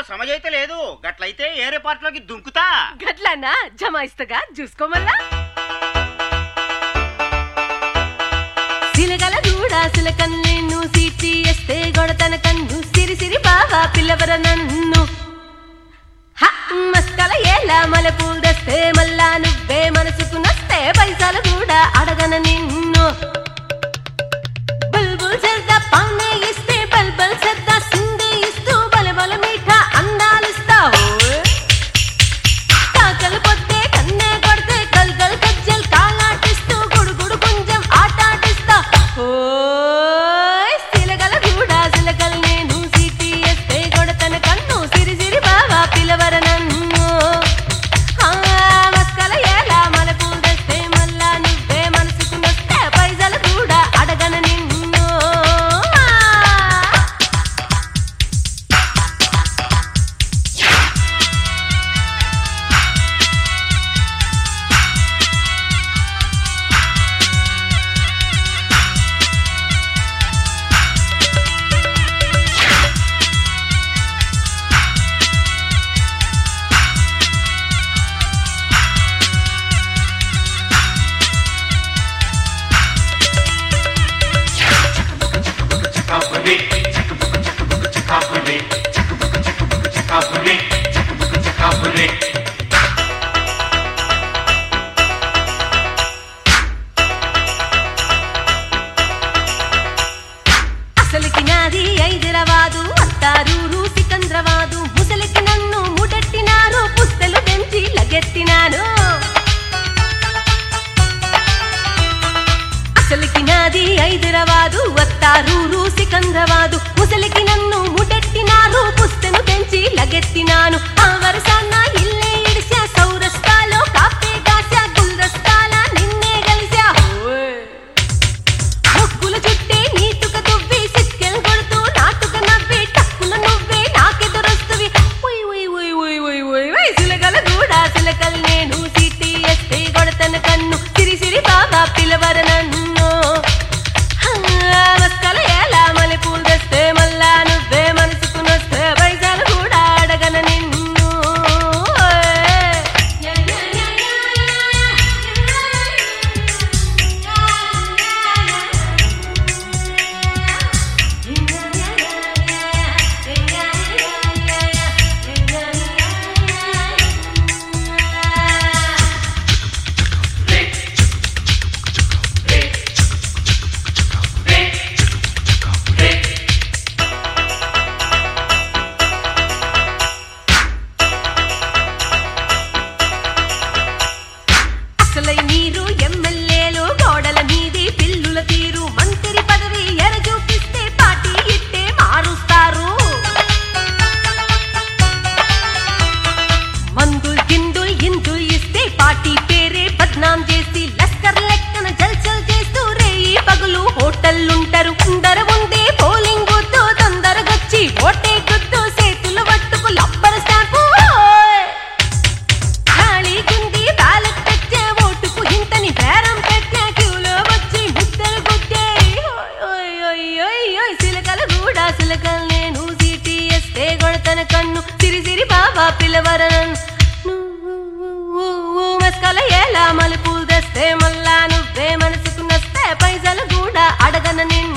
సమజైతే లేదు గట్లయితే ఏరే పార్టీలోకి దుంకుతా గట్లన్నా జమాయిస్తగా చూసుకోమల్లా సిలగల దూడ సిలకన్నేను సీటి ఎస్తే గొడతన కన్ను సిరి సిరి బావా పిల్లవర నన్ను హ, మస్కల ఏలా మలెపూలు తెస్తే మళ్ళా నువ్వే మనసుకు నస్తే పైసలు కూడా అడగన నిన్ను బుల్బుల్ చేద్దా పానే ఇస్తే బల్బల్ చేద్దా సిందే ఇస్తూ బల బల మీఠా అందాలిస్తావు కాకలు పొద్దే కన్నే కొడితే గల్ గల్ గజ్జల్ కాలాటిస్తూ గుడుగుడు కొంచెం ఆటాటిస్తా ఓయ్ సిలగల కూడా సిలగల్ నేను సిటీ ఎస్తే కొడతన కన్ను సిరి సిరి బావా పిలవర నన్ను ఆ, మస్కల ఏలా మలపూలు తెస్తే మళ్ళా నువ్వే మనసుకు నొస్తే పైసలు కూడా అడగన నిన్ను ఆ. అసలుకి నాది హైదరాబాదు అత్తారూరు సికంద్రవాదు ముసలికి నన్ను ముడెట్టినారు పుస్తలు పెంచి లగెట్టినాను అసలుకి నాది హైదరాబాదు అత్తారూరు సికంద్రవాదు ముసలికి నన్ను ముడెట్టినారు పుస్తను పెంచి లగెత్తినాను ఆ వరసాన్న ఇల్లే ఇడిసా సౌరస్తాలో కాపే కాసా గుల్రస్తాల నిన్నే కలిసా ఓయ్ ముక్కుల చుట్టే నీటుక దువ్వి సిక్కెల్ కొడుతూ నాటుక నవ్వి టక్కున నువ్వే నాకెదురొస్తువి ఉయ్ ఉయ్ ఉయ్ ఉయ్ ఉయ్ ఉయ్ ఉయ్ సిలగల కూడా సిలకల్ నేను సిటీ ఎస్తే కొడతన కన్ను సిరి సిరి బాబా పిలవర నన్ను హా, మస్కల ఎలా మల్లెపూలు తెస్తే మళ్ళా నువ్వే మనసుకు నొస్తే పైసలు కూడా అడగన నిన్ను అసలై మీరు ఎమ్మెల్యేలు గోడల మీది పిల్లుల తీరు మంత్రి పదవి ఎర చూపిస్తే పార్టీ ఇట్టే మారుస్తారు మందుల్ గిందుల్ ఇందుల్ ఇస్తే పార్టీ పేరే బద్నాం చేసి లస్కర్ లెక్కన జల్చల్ చేస్తూ రేయి పగులు హోటల్లుంటారు ముందర ఉందే పోలింగ్ బూత్ తొందరగొచ్చి ఓటే గుద్దు చేతులు పట్టుకు లబ్బర్ స్టాంపు ఓయ్! ఖాళీ కుంది బ్యాలెట్ తెచ్చే ఓటుకు ఇంతని బేరం పెట్టే క్యూలో వచ్చి ముద్దలు గుద్దే ఓయ్ ఓయ్ ఓయ్ ఓయ్ సిలకల కూడా సిలకలు నేను సీటీ ఎస్తే కొడతన కన్ను సిరి సిరి బాబా పిలవరన్ నువ్వు మస్కల ఎలా మలుపులు తెస్తే మళ్ళా నువ్వే మనసుకు నస్తే పైసలు కూడా అడగన నిన్ను